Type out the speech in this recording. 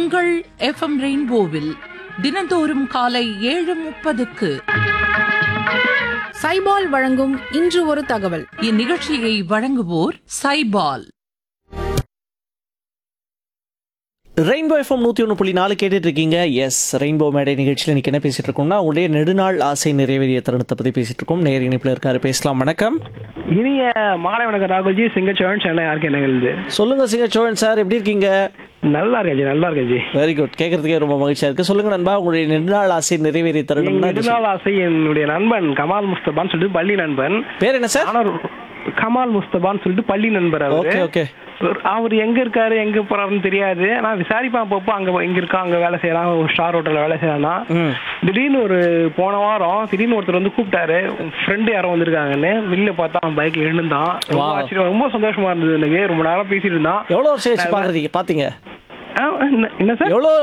உங்கள் எஃப்எம் ரெயின்போவில் தினந்தோறும் காலை ஏழு முப்பதுக்கு சைபால் வழங்கும் இன்று ஒரு தகவல் இந்நிகழ்ச்சியை வழங்குவோர் சைபால் ரெயின்போ எஃப்எம் நூற்றி ஒன்று புள்ளி நாலு கேட்டுட்டு இருக்கீங்க எஸ் ரெயின்போ மேடை நிகழ்ச்சியில் இன்னைக்கு என்ன பேசிட்டு இருக்கோம்னா உங்களுடைய நெடுநாள் ஆசை நிறைவேறிய தருணத்தை பற்றி பேசிட்டு இருக்கோம் நேர் இணைப்பில் இருக்காரு பேசலாம் வணக்கம் இனிய மாலை வணக்கம் ராகுல்ஜி சிங்கச்சோழன் சென்னை யாருக்கு என்ன எழுது சொல்லுங்க சிங்க சோழன் சார் எப்படி இருக்கீங்க நல்லா இருக்கேன் ஜி நல்லா இருக்கேன் ஜி வெரி குட் கேட்கறதுக்கே ரொம்ப மகிழ்ச்சியா இருக்கு சொல்லுங்க நண்பா உங்களுடைய நெடுநாள் ஆசை நிறைவேறிய எங்க தருணம்னா இது நெடுநாள் ஆசை என்னுடைய நண்பன் கமால் முஸ்தபான்னு சொல்லிட்டு பள்ளி நண்பன் பேர் என்ன சார் ஆனா கமால் முஸ்தபான்னு சொல்லிட்டு பள்ளி நண்பர் அவரு ஓகே ஓகே அவர் எங்க இருக்காரு எங்க போறாருன்னு தெரியாது நான் விசாரிப்பேன் அப்பப்போ அங்க இங்க இருக்கா அங்க வேலை செய்யறான் ஒரு ஸ்டார் ஹோட்டல்ல வேலை செய்யறானா ம் திடீர்னு ஒரு போன வாரம் திடீர்னு ஒருத்தர் வந்து கூப்பிட்டாரு ஃப்ரெண்டு யாரோ வந்திருக்காங்கன்னு வெளில பார்த்தா அவன் பைக்ல எழுந்தான் ரொம்ப Wow. ஆச்சரியம் ரொம்ப சந்தோஷமா இருந்தது எனக்கு ரொம்ப நேரம் பேசிட்டு இருந்தான் எவ்வளோ வருஷம் ஆச்சு பார்க்குறீங்க பார்த்தீங்க ஆ, என்ன- என்ன சார் எவ்வளோ